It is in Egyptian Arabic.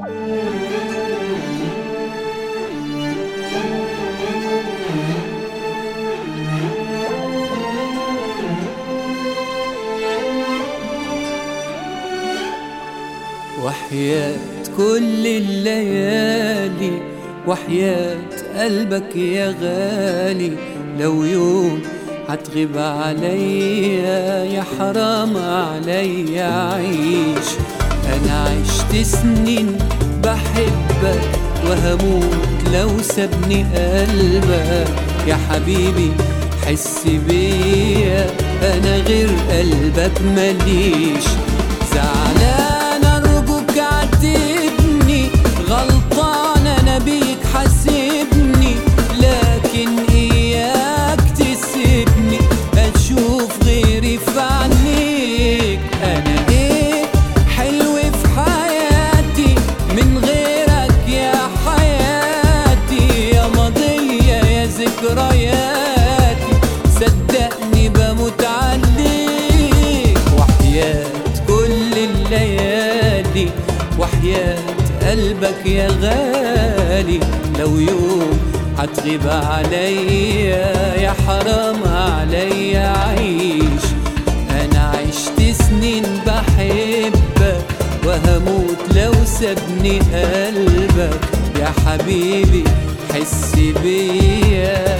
وحياة كل الليالي وحياة قلبك يا غالي لو يوم هتغيب عليا يا حرام عليا عيش انا عشت سنين بحبك وهموت لو سابني قلبك يا حبيبي حس بيا انا غير قلبك ماليش زعلان ارجوك عاتبني غلطان انا بيك حاسبني لكن اياك تسيبني اشوف غيري في عينيك انا ايه حلو في حياتي من غيرك يا حياتي يا ماضية يا ذكرياتي صدقني بموت عليك وحياة كل الليالي وحياة قلبك يا غالي لو يوم هتغيب عليا يا حرام عليا عيش انا عشت سنين بحبك وهموت لو سابني قلبك يا حبيبي حس بيا